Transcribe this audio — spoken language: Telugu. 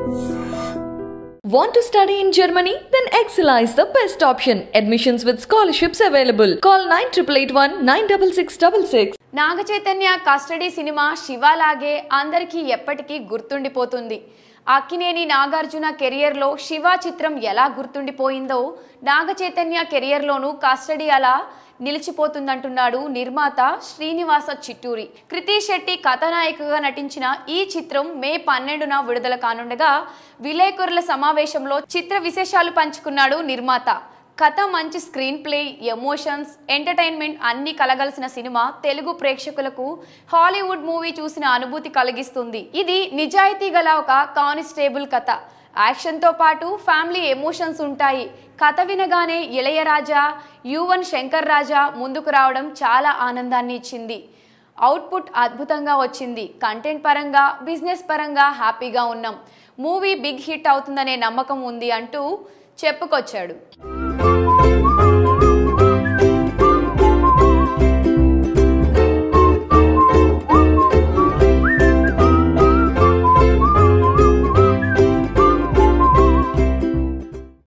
Want to study in Germany? Then Excella is the best option. Admissions with scholarships available. Call 9881 96666. Naga Chaitanya custody సినిమా శివలాగే అందరికీ ఎప్పటికీ గుర్తుండిపోతుంది అక్కినేని నాగార్జున కెరియర్లో శివ చిత్రం ఎలా గుర్తుండిపోయిందో నాగ చైతన్య కెరియర్లోనూ కస్టడీ అలా నిలిచిపోతుందంటున్నాడు నిర్మాత శ్రీనివాస చిట్టూరి కృతి శెట్టి కథానాయికగా నటించిన ఈ చిత్రం మే పన్నెండున విడుదల కానుండగా విలేకరుల సమావేశంలో చిత్ర విశేషాలు పంచుకున్నాడు నిర్మాత కథ మంచి స్క్రీన్ ప్లే ఎమోషన్స్ ఎంటర్టైన్మెంట్ అన్ని కలగలిసిన సినిమా తెలుగు ప్రేక్షకులకు హాలీవుడ్ మూవీ చూసిన అనుభూతి కలిగిస్తుంది ఇది నిజాయితీ గల ఒక కానిస్టేబుల్ కథ యాక్షన్తో పాటు ఫ్యామిలీ ఎమోషన్స్ ఉంటాయి కథ వినగానే ఇళయరాజా యువన్ శంకర్ రాజా ముందుకు రావడం చాలా ఆనందాన్ని ఇచ్చింది అవుట్పుట్ అద్భుతంగా వచ్చింది కంటెంట్ పరంగా బిజినెస్ పరంగా హ్యాపీగా ఉన్నాం మూవీ బిగ్ హిట్ అవుతుందనే నమ్మకం ఉంది అంటూ చెప్పుకొచ్చాడు